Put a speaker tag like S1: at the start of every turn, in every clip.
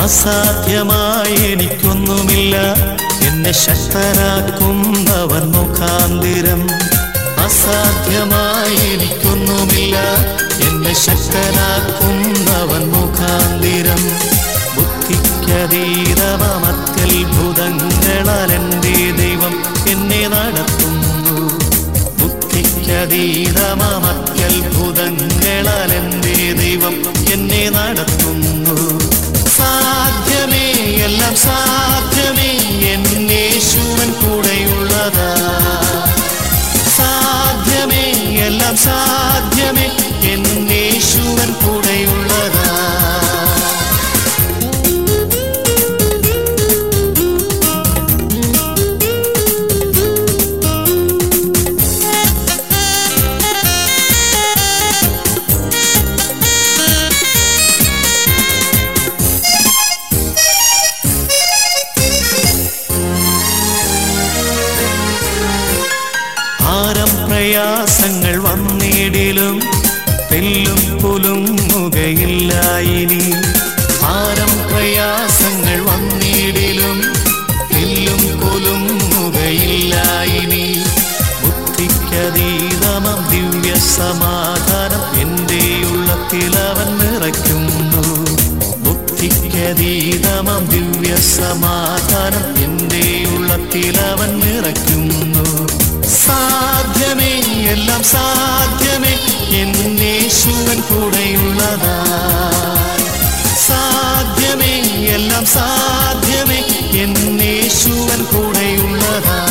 S1: അസാധ്യമായി എനിക്കൊന്നുമില്ല എന്നെ ശക്തരാക്കുന്നവൻ മുഖാന്തിരം അസാധ്യമായി എനിക്കൊന്നുമില്ല എന്നെ ശക്തനാക്കുന്നവൻ മുഖാന്തിരം ബുദ്ധിക്കതീതമത്യത്ഭുതങ്ങളാൽ എൻ്റെ ദൈവം എന്നെ നടത്തുന്നു ബുദ്ധിക്കതീതമത്യത്ഭുതങ്ങളാൽ എൻ്റെ ദൈവം എന്നെ നടത്തുന്നു സാധ്യമേ എല്ലാം സാധ്യമേ എന്നേശുവൻ കൂടെയുള്ളതാ സാധ്യമേ എല്ലാം സാധ്യമേ എന്നേശുവൻ കൂടെയുള്ളതാ ഭാരം പ്രയാസങ്ങൾ വന്നിടിലും തെല്ലും കുലുങ്ങുകയില്ല ഇനി ഭാരം പ്രയാസങ്ങൾ വന്നിടിലും തെല്ലും കുലുങ്ങുകയില്ല ഇനി ബുദ്ധിക്കതീതമം ദിവ്യ സമാധാനം എൻ്റെ ഉള്ളത്തിൽ അവൻ നിറയ്ക്കുന്നു ബുദ്ധിക്കതീതമം ദിവ്യ സമാധാനം എൻ്റെ ഉള്ളത്തിൽ അവൻ നിറയ്ക്കുന്നു സാധ്യമേ എല്ലാം സാധ്യമേ എന്നേശുവൻ കൂടെയുള്ളതാ സാധ്യമേ എല്ലാം സാധ്യമേ എന്നേശുവൻ കൂടെയുള്ളതാ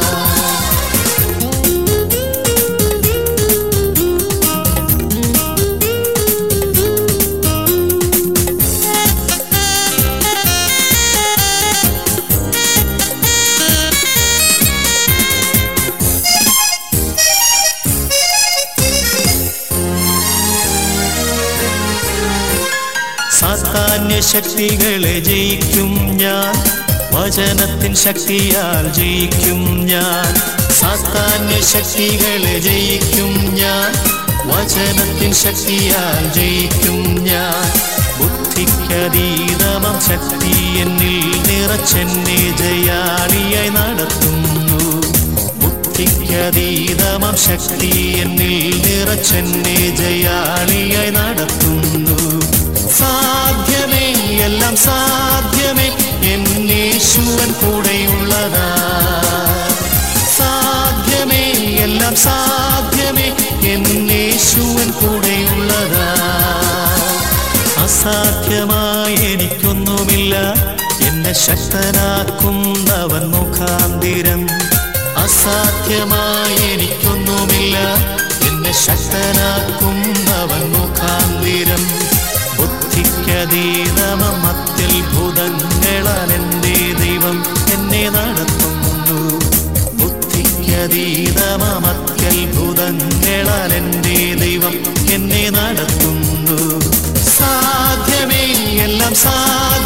S1: സാത്താന്യ ശക്തികളെ ജയിക്കും ഞാൻ വചനത്തിൻ ശക്തിയാൽ ജയിക്കും ഞാൻ സാത്താന്യ ശക്തികളെ ജയിക്കും ഞാൻ വചനത്തിൻ ശക്തിയാൽ ജയിക്കും ഞാൻ ബുദ്ധിക്കതീതമം ശക്തി എന്നിൽ നിറച്ചെന്നെ ജയാളിയായി നടത്തുന്നു ബുദ്ധിക്കതീതമം ശക്തി എന്നിൽ നിറച്ചെന്നെ ജയാളിയായി നടത്തുന്നു സാധ്യമേ എല്ലാം സാധ്യമേ എന്നേശുവൻ കൂടെയുള്ളതാ സാധ്യമേ എല്ലാം സാധ്യമേ എന്നേശുവൻ കൂടെയുള്ളതാ അസാധ്യമായി എനിക്കൊന്നുമില്ല എന്നെ ശക്തനാക്കുന്നവൻ മുഖാന്തിരം അസാധ്യമായി എനിക്കൊന്നുമില്ല എന്നെ ശക്തനാക്കുന്നവൻ മുഖാന്തിരം ബുദ്ധിക്കതീതമം അത്യത്ഭുതങ്ങളാൽ എൻ്റെ ദൈവം എന്നെ നടത്തുന്നു ബുദ്ധിക്കതീതമം അത്യത്ഭുതങ്ങളാൽ എൻ്റെ ദൈവം എന്നെ നടത്തുന്നു സാധ്യമേ എല്ലാം സാധ്യമേ